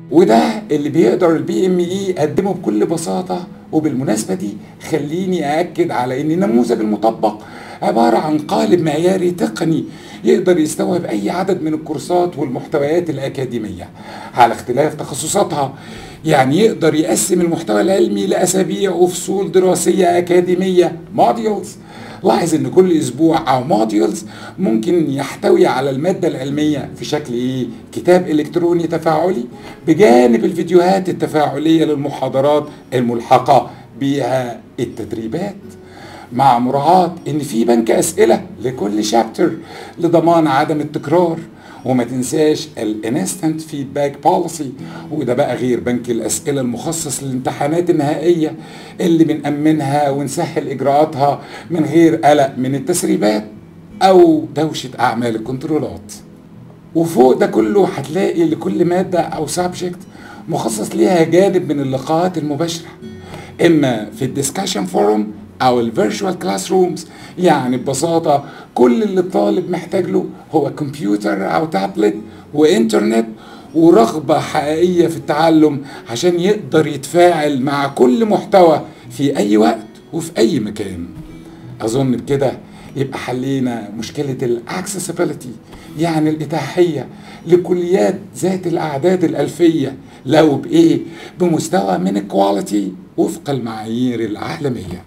وده اللي بيقدر البي ام اي يقدمه بكل بساطه وبالمناسبه دي خليني ااكد على ان النموذج المطبق عباره عن قالب معياري تقني يقدر يستوعب اي عدد من الكورسات والمحتويات الاكاديميه على اختلاف تخصصاتها يعني يقدر يقسم المحتوى العلمي لاسابيع وفصول دراسيه اكاديميه موديولز لاحظ ان كل اسبوع او موديولز ممكن يحتوي على الماده العلميه في شكل ايه كتاب الكتروني تفاعلي بجانب الفيديوهات التفاعليه للمحاضرات الملحقه بها التدريبات مع مراعاة ان في بنك اسئلة لكل شابتر لضمان عدم التكرار وما تنساش الانستنت فيدباك بوليسي وده بقى غير بنك الاسئله المخصص للامتحانات النهائيه اللي بنامنها ونسهل اجراءاتها من غير قلق من التسريبات او دوشه اعمال الكنترولات وفوق ده كله هتلاقي لكل ماده او سبجكت مخصص ليها جانب من اللقاءات المباشره اما في الديسكشن فورم او الفيرتشوال كلاس رومز يعني ببساطه كل اللي الطالب محتاج له هو كمبيوتر او تابلت وانترنت ورغبه حقيقيه في التعلم عشان يقدر يتفاعل مع كل محتوى في اي وقت وفي اي مكان اظن بكده يبقى حلينا مشكله الاكسسبيلتي يعني الاتاحيه لكليات ذات الاعداد الالفيه لو بايه بمستوى من الكواليتي وفق المعايير العالميه